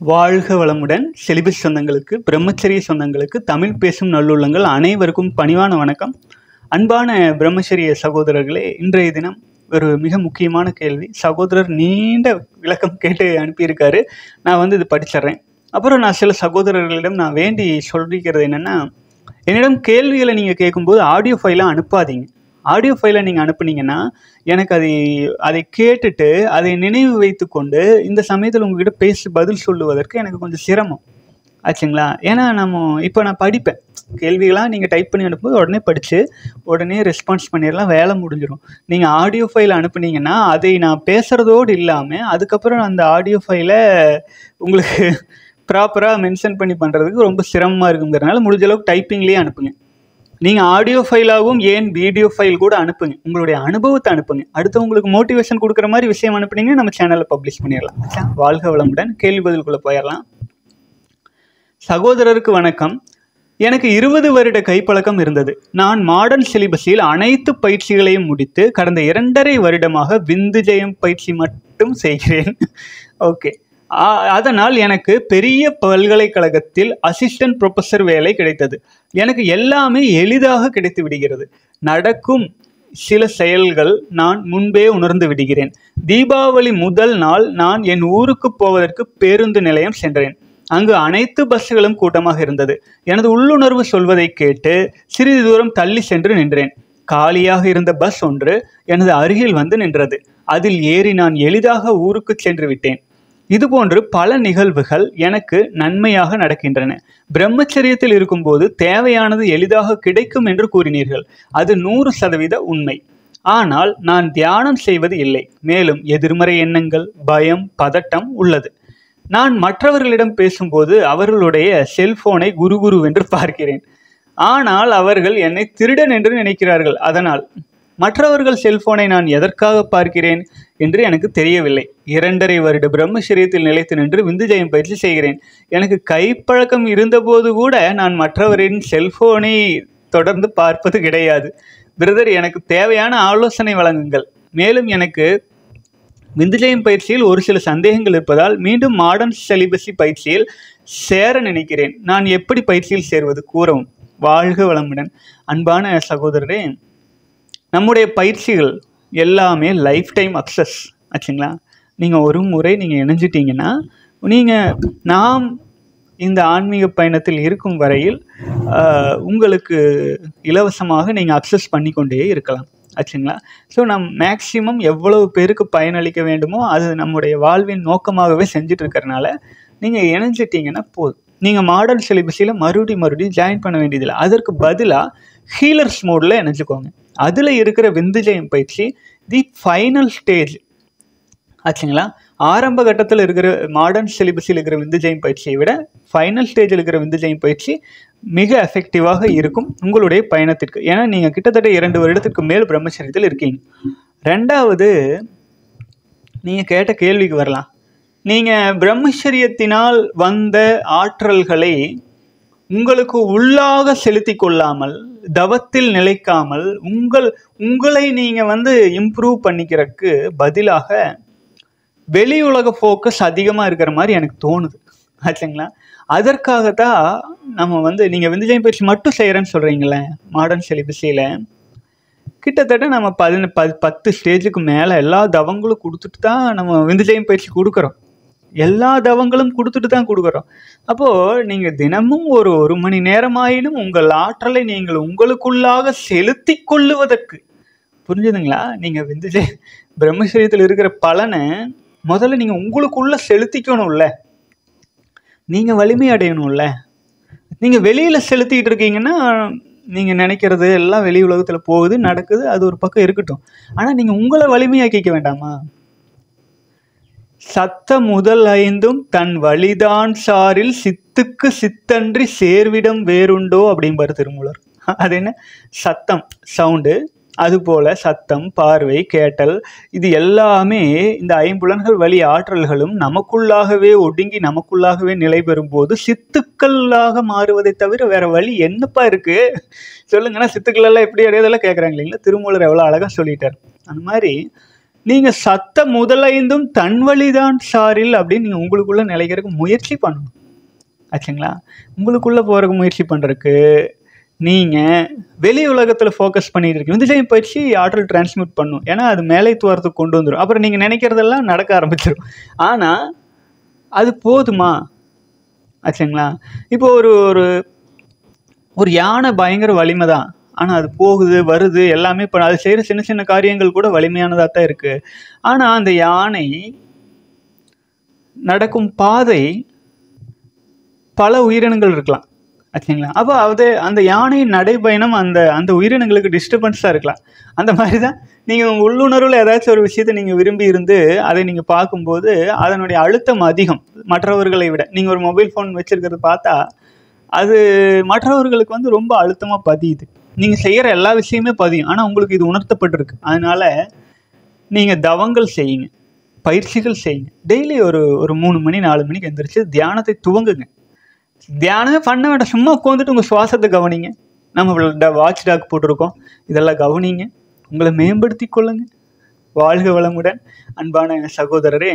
வாழ்க வளமுடன் செலிபஸ் சொந்தங்களுக்கு பிரம்மச்சரிய சொந்தங்களுக்கு தமிழ் பேசும் நல்லுள்ளங்கள் அனைவருக்கும் பணிவான வணக்கம் அன்பான பிரம்மச்சரிய சகோதரர்களே இன்றைய தினம் ஒரு மிக முக்கியமான கேள்வி சகோதரர் நீண்ட விளக்கம் கேட்டு அனுப்பியிருக்காரு நான் வந்து இது படிச்சிடுறேன் அப்புறம் நான் சில சகோதரர்களிடம் நான் வேண்டி சொல்லிக்கிறது என்னென்னா என்னிடம் கேள்விகளை நீங்கள் கேட்கும்போது ஆடியோ ஃபைலாக அனுப்பாதீங்க ஆடியோ ஃபைலை நீங்கள் அனுப்புனீங்கன்னா எனக்கு அதை அதை கேட்டுட்டு அதை நினைவு வைத்துக்கொண்டு இந்த சமயத்தில் உங்ககிட்ட பேசி பதில் சொல்லுவதற்கு எனக்கு கொஞ்சம் சிரமம் ஆச்சுங்களா ஏன்னா நம்ம இப்போ நான் படிப்பேன் கேள்விகளாக நீங்கள் டைப் பண்ணி அனுப்பும்போது உடனே படித்து உடனே ரெஸ்பான்ஸ் பண்ணிடலாம் வேலை முடிஞ்சிடும் நீங்கள் ஆடியோ ஃபைல் அனுப்புனீங்கன்னா அதை நான் பேசுகிறதோடு இல்லாமல் அதுக்கப்புறம் அந்த ஆடியோ ஃபைலை உங்களுக்கு ப்ராப்பராக மென்ஷன் பண்ணி பண்ணுறதுக்கு ரொம்ப சிரமமாக இருக்குங்கிறனால முடிஞ்ச அளவுக்கு டைப்பிங்லேயே அனுப்புங்க நீங்கள் ஆடியோ ஃபைலாகவும் ஏன் வீடியோ ஃபைல் கூட அனுப்புங்க உங்களுடைய அனுபவத்தை அனுப்புங்க அடுத்தவங்களுக்கு மோட்டிவேஷன் கொடுக்குற மாதிரி விஷயம் அனுப்புனீங்கன்னா நம்ம சேனலில் பப்ளிஷ் பண்ணிடலாம் வாழ்க வளமுடன் கேள்வி பதிலுக்குள்ளே போயிடலாம் சகோதரருக்கு வணக்கம் எனக்கு இருபது வருட கைப்பழக்கம் இருந்தது நான் மாடர்ன் சிலிபஸில் அனைத்து பயிற்சிகளையும் முடித்து கடந்த இரண்டரை வருடமாக விந்து ஜெயம் பயிற்சி மட்டும் செய்கிறேன் ஓகே அதனால் எனக்கு பெரிய பல்கலைக்கழகத்தில் அசிஸ்டன்ட் ப்ரொஃபஸர் வேலை கிடைத்தது எனக்கு எல்லாமே எளிதாக கிடைத்து விடுகிறது நடக்கும் சில செயல்கள் நான் முன்பே உணர்ந்து விடுகிறேன் தீபாவளி முதல் நாள் நான் என் ஊருக்கு போவதற்கு பேருந்து நிலையம் சென்றேன் அங்கு அனைத்து பஸ்களும் கூட்டமாக இருந்தது எனது உள்ளுணர்வு சொல்வதை கேட்டு சிறிது தூரம் தள்ளி சென்று நின்றேன் காலியாக இருந்த பஸ் ஒன்று எனது அருகில் வந்து நின்றது அதில் ஏறி நான் எளிதாக ஊருக்கு சென்று விட்டேன் இதுபோன்று பல நிகழ்வுகள் எனக்கு நன்மையாக நடக்கின்றன பிரம்மச்சரியத்தில் இருக்கும்போது தேவையானது எளிதாக கிடைக்கும் என்று கூறினீர்கள் அது நூறு சதவீத உண்மை ஆனால் நான் தியானம் செய்வது இல்லை மேலும் எதிர்மறை எண்ணங்கள் பயம் பதட்டம் உள்ளது நான் மற்றவர்களிடம் பேசும்போது அவர்களுடைய செல்போனை குரு குரு என்று பார்க்கிறேன் ஆனால் அவர்கள் என்னை திருடன் என்று நினைக்கிறார்கள் அதனால் மற்றவர்கள் செல்போனை நான் எதற்காக பார்க்கிறேன் என்று எனக்கு தெரியவில்லை இரண்டரை வருட பிரம்மச்சரியத்தில் நிலைத்து நின்று விந்துஜயம் பயிற்சி செய்கிறேன் எனக்கு கைப்பழக்கம் இருந்தபோது கூட நான் மற்றவரின் செல்போனை தொடர்ந்து பார்ப்பது கிடையாது பிரதர் எனக்கு தேவையான ஆலோசனை வழங்குங்கள் மேலும் எனக்கு விந்துஜயம் பயிற்சியில் ஒரு சில சந்தேகங்கள் இருப்பதால் மீண்டும் மாடர்ன் செலிபஸி பயிற்சியில் சேர நினைக்கிறேன் நான் எப்படி பயிற்சியில் சேர்வது கூறவும் வாழ்க வளமுடன் அன்பான சகோதரரே நம்முடைய பயிற்சிகள் எல்லாமே லைஃப் டைம் அக்சஸ் ஆச்சுங்களா நீங்கள் ஒரு முறை நீங்கள் இணைஞ்சிட்டிங்கன்னா நீங்கள் நாம் இந்த ஆன்மீக பயணத்தில் இருக்கும் வரையில் உங்களுக்கு இலவசமாக நீங்கள் அக்சஸ் பண்ணிக்கொண்டே இருக்கலாம் ஆச்சுங்களா ஸோ நம் மேக்சிமம் எவ்வளவு பேருக்கு பயனளிக்க வேண்டுமோ அது நம்முடைய வாழ்வின் நோக்கமாகவே செஞ்சுட்டு இருக்கிறனால நீங்கள் இணைஞ்சிட்டிங்கன்னா போதும் நீங்கள் மாடர்ன் சிலிபஸில் மறுபடியும் மறுபடியும் ஜாயின் பண்ண வேண்டியதில்லை அதற்கு பதிலாக ஹீலர்ஸ் மோடில் இணைஞ்சிக்கோங்க அதில் இருக்கிற விந்துஜயம் பயிற்சி தி ஃபைனல் ஸ்டேஜ் ஆச்சுங்களா ஆரம்ப கட்டத்தில் இருக்கிற மாடர்ன் சிலிபஸில் இருக்கிற விந்துஜயம் பயிற்சியை விட ஃபைனல் ஸ்டேஜில் இருக்கிற விந்துஜயம் பயிற்சி மிக எஃபெக்டிவாக இருக்கும் உங்களுடைய பயணத்திற்கு ஏன்னா நீங்கள் கிட்டத்தட்ட இரண்டு வருடத்துக்கு மேல் பிரம்மச்சரியத்தில் இருக்கீங்க ரெண்டாவது நீங்கள் கேட்ட கேள்விக்கு வரலாம் நீங்கள் பிரம்மச்சரியத்தினால் வந்த ஆற்றல்களை உங்களுக்கு உள்ளாக செலுத்தி கொள்ளாமல் தவத்தில் நிலைக்காமல் உங்கள் உங்களை நீங்கள் வந்து இம்ப்ரூவ் பண்ணிக்கிறதுக்கு பதிலாக வெளி உலக ஃபோக்கஸ் அதிகமாக இருக்கிற மாதிரி எனக்கு தோணுது ஆச்சுங்களா அதற்காகத்தான் நம்ம வந்து நீங்கள் விந்துஜயம் பயிற்சி மட்டும் செய்கிறேன்னு சொல்கிறீங்களே மாடர்ன் செலிபஸியில் கிட்டத்தட்ட நம்ம பதின ப பத்து ஸ்டேஜுக்கு மேலே எல்லா தவங்களும் கொடுத்துட்டு தான் நம்ம விந்துஜயம் பயிற்சி கொடுக்குறோம் எல்லா தவங்களும் கொடுத்துட்டு தான் கொடுக்குறோம் அப்போது நீங்கள் தினமும் ஒரு ஒரு மணி நேரமாயினும் உங்கள் ஆற்றலை நீங்கள் உங்களுக்குள்ளாக செலுத்தி கொள்ளுவதற்கு புரிஞ்சுதுங்களா நீங்கள் விந்துஜய பிரம்மச்சரியத்தில் இருக்கிற பலனை முதல்ல நீங்கள் உங்களுக்குள்ள செலுத்திக்கணும்ல நீங்கள் வலிமை அடையணும்ல நீங்கள் வெளியில் செலுத்திக்கிட்டு இருக்கீங்கன்னா நீங்கள் நினைக்கிறது எல்லாம் வெளி உலகத்தில் போகுது நடக்குது அது ஒரு பக்கம் இருக்கட்டும் ஆனால் நீங்கள் உங்களை வலிமையாக்கிக்க வேண்டாமா சத்த முதல் ஐந்தும் தன் வழிதான் சாரில் சித்துக்கு சித்தன்றி சேர்விடம் வேறுண்டோ அப்படிம்பாரு திருமூலர் அது என்ன சத்தம் சவுண்டு அதுபோல சத்தம் பார்வை கேட்டல் இது எல்லாமே இந்த ஐம்புலன்கள் வழி ஆற்றல்களும் நமக்குள்ளாகவே ஒடுங்கி நமக்குள்ளாகவே நிலை பெறும்போது சித்துக்களாக மாறுவதை தவிர வேற வழி என்னப்பா இருக்கு சொல்லுங்கன்னா சித்துக்கள் எல்லாம் எப்படி அடையதெல்லாம் கேட்குறாங்க இல்லைங்களா திருமூலர் எவ்வளோ அழகாக சொல்லிட்டார் அந்த மாதிரி நீங்கள் சத்த முதலைந்தும் தன் வழிதான் சாரில் அப்படின்னு நீங்கள் உங்களுக்குள்ளே நிலைக்கிறதுக்கு முயற்சி பண்ணணும் ஆச்சுங்களா உங்களுக்குள்ளே போகிறதுக்கு முயற்சி பண்ணுறதுக்கு நீங்கள் வெளி உலகத்தில் ஃபோக்கஸ் பண்ணிட்டு இருக்கீங்க விந்துஜயம் பயிற்சி ஆற்றல் டிரான்ஸ்மிட் பண்ணும் ஏன்னா அது மேலே துவாரத்துக்கு கொண்டு வந்துடும் அப்புறம் நீங்கள் நினைக்கிறதெல்லாம் நடக்க ஆரம்பிச்சிடும் ஆனால் அது போதுமா ஆச்சுங்களா இப்போ ஒரு ஒரு ஒரு யானை பயங்கர வலிமை தான் ஆனால் அது போகுது வருது எல்லாமே இப்போ அது செய்கிற சின்ன சின்ன காரியங்கள் கூட வலிமையானதாக தான் இருக்குது ஆனால் அந்த யானை நடக்கும் பாதை பல உயிரினங்கள் இருக்கலாம் ஆச்சுங்களா அப்போ அது அந்த யானையின் நடைபயணம் அந்த அந்த உயிரினங்களுக்கு டிஸ்டர்பன்ஸாக இருக்கலாம் அந்த மாதிரி தான் நீங்கள் உங்கள் உள்ளுணர்வில் ஏதாச்சும் ஒரு விஷயத்தை நீங்கள் விரும்பி இருந்து அதை நீங்கள் பார்க்கும்போது அதனுடைய அழுத்தம் அதிகம் மற்றவர்களை விட நீங்கள் ஒரு மொபைல் ஃபோன் வச்சுருக்கிறது பார்த்தா அது மற்றவர்களுக்கு வந்து ரொம்ப அழுத்தமாக பதியுது நீங்கள் செய்கிற எல்லா விஷயமே பதியும் ஆனால் உங்களுக்கு இது உணர்த்தப்பட்டிருக்கு அதனால் நீங்கள் தவங்கள் செய்யுங்க பயிற்சிகள் செய்யுங்க டெய்லி ஒரு ஒரு மூணு மணி நாலு மணிக்கு எந்திரிச்சு தியானத்தை துவங்குங்க தியானமே பண்ண வேண்டாம் சும்மா உட்காந்துட்டு உங்கள் சுவாசத்தை கவனிங்க நம்ம வாட்ச் டாக் போட்டிருக்கோம் இதெல்லாம் கவனிங்க உங்களை மேம்படுத்தி கொள்ளுங்க வாழ்க வளமுடன் அன்பான சகோதரரே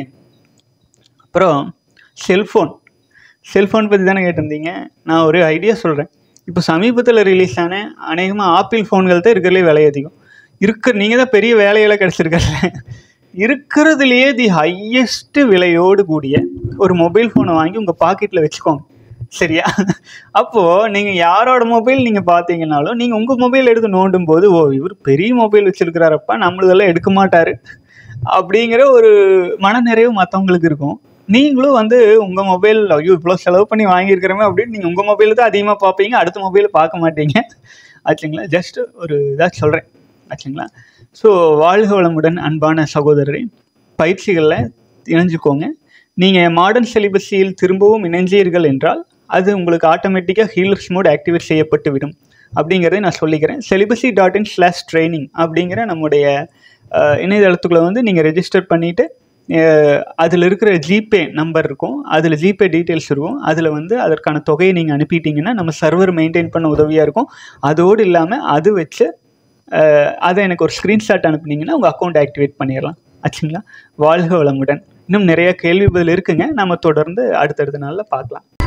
அப்புறம் செல்ஃபோன் செல்ஃபோன் பற்றி தானே கேட்டிருந்தீங்க நான் ஒரு ஐடியா சொல்கிறேன் இப்போ சமீபத்தில் ரிலீஸ் ஆன அநேகமாக ஆப்பிள் ஃபோன்கள் தான் இருக்கிறதுலே விலை அதிகம் இருக்கிற நீங்கள் தான் பெரிய வேலையெல்லாம் கிடச்சிருக்கல இருக்கிறதுலையே தி ஹையஸ்ட் விலையோடு கூடிய ஒரு மொபைல் ஃபோனை வாங்கி உங்கள் பாக்கெட்டில் வச்சுக்கோங்க சரியா அப்போது நீங்கள் யாரோட மொபைல் நீங்கள் பார்த்தீங்கனாலும் நீங்கள் உங்கள் மொபைல் எடுத்து நோண்டும் போது ஓ இவர் பெரிய மொபைல் வச்சுருக்கிறாரப்பா நம்மளதெல்லாம் எடுக்க மாட்டார் அப்படிங்கிற ஒரு மனநிறைவு மற்றவங்களுக்கு இருக்கும் நீங்களும் வந்து உங்கள் மொபைல் ஐயோ இவ்வளோ செலவு பண்ணி வாங்கியிருக்கிறோமே அப்படின்னு நீங்கள் உங்கள் மொபைல் தான் அதிகமாக பார்ப்பீங்க அடுத்த மொபைலை பார்க்க மாட்டீங்க ஆச்சுங்களா ஜஸ்ட் ஒரு இதாக சொல்கிறேன் ஆச்சுங்களா ஸோ வாழ்க வளமுடன் அன்பான சகோதரரை பயிற்சிகளில் இணைஞ்சுக்கோங்க நீங்கள் மாடர்ன் சிலிபஸில் திரும்பவும் இணைஞ்சீர்கள் என்றால் அது உங்களுக்கு ஆட்டோமேட்டிக்காக ஹீலர்ஸ் மோட் ஆக்டிவேட் செய்யப்பட்டு விடும் அப்படிங்கிறதை நான் சொல்லிக்கிறேன் celibacy dot in slash training அப்படிங்கிற நம்முடைய அஹ், இணையதளத்துக்குள்ள வந்து நீங்கள் ரெஜிஸ்டர் பண்ணிவிட்டு அதில் இருக்கிற ஜிபே நம்பர் இருக்கும் அதில் ஜிபே டீட்டெயில்ஸ் இருக்கும் அதில் வந்து அதற்கான தொகையை நீங்கள் அனுப்பிட்டீங்கன்னா நம்ம சர்வர் மெயின்டைன் பண்ண உதவியாக இருக்கும் அதோடு இல்லாமல் அது வச்சு அஹ், அதை எனக்கு ஒரு ஸ்க்ரீன்ஷாட் அனுப்புனீங்கன்னா உங்கள் அக்கௌண்ட் ஆக்டிவேட் பண்ணிடலாம் ஆச்சுங்களா வாழ்க வளமுடன் இன்னும் நிறைய கேள்வி பதில் இருக்குங்க நம்ம தொடர்ந்து அடுத்தடுத்த நாளில் பார்க்கலாம்